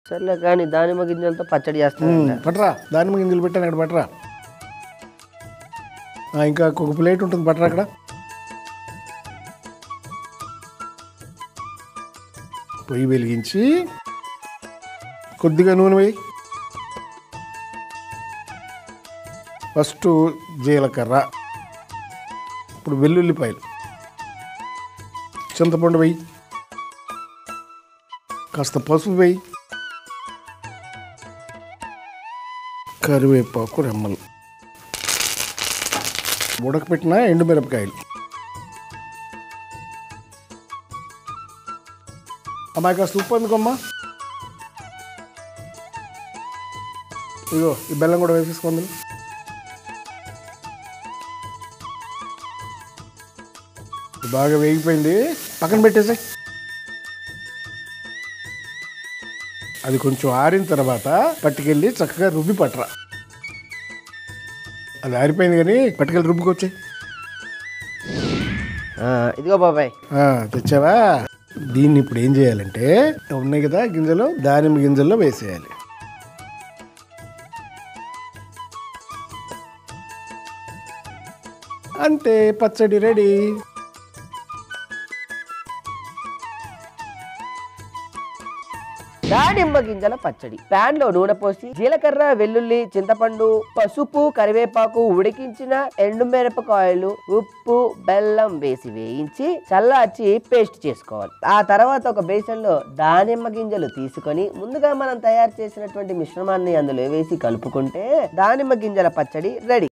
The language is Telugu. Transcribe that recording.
సర్లే కానీ దానిమ్మ గింజలతో పచ్చడి చేస్తానంట పట్రా దానిమ్మ గింజలు పెట్టాను అక్కడ పట్రా ఆ, ఇంకా ఒక ప్లేట్ ఉంటుంది పట్రా అక్కడ పొయ్యి వెలిగించి కొద్దిగా నూనె వేయి ఫస్ట్ జీలకర్ర ఇప్పుడు వెల్లుల్లిపాయలు చింతపండు వేయి కాస్త పసుపు వేయి కరివేపాకు రెమ్మలు ఉడకపెట్టిన ఎండుమిరపకాయలు అమ్మాయి కాస్త ఉప్పు ఎందుకమ్మా ఇగో ఈ బెల్లం కూడా వేసేసుకోండి ఇది బాగా వేగిపోయింది పక్కన పెట్టేసాయి అది కొంచెం ఆరిన తర్వాత పట్టుకెళ్ళి చక్కగా రుబ్బి పట్టరా అది ఆరిపోయింది కానీ పట్టుకెళ్ళి రుబ్బుకొచ్చాయి ఆ, ఇదిగో బాబాయ్ తెచ్చావా దీన్ని ఇప్పుడు ఏం చేయాలంటే ఉన్నాయి కదా గింజలు దానిమ్మ గింజల్లో వేసేయాలి అంతే పచ్చడి రెడీ దానిమ్మ గింజల పచ్చడి ప్యాన్ లో నూనె పోసి జీలకర్ర వెల్లుల్లి చింతపండు పసుపు కరివేపాకు ఉడికించిన ఎండుమిరపకాయలు ఉప్పు బెల్లం వేసి వేయించి చల్లార్చి పేస్ట్ చేసుకోవాలి ఆ తర్వాత ఒక బేసన్ లో దానిమ్మ గింజలు తీసుకొని ముందుగా మనం తయారు చేసినటువంటి మిశ్రమాన్ని అందులో వేసి కలుపుకుంటే దానిమ్మ గింజల పచ్చడి రెడీ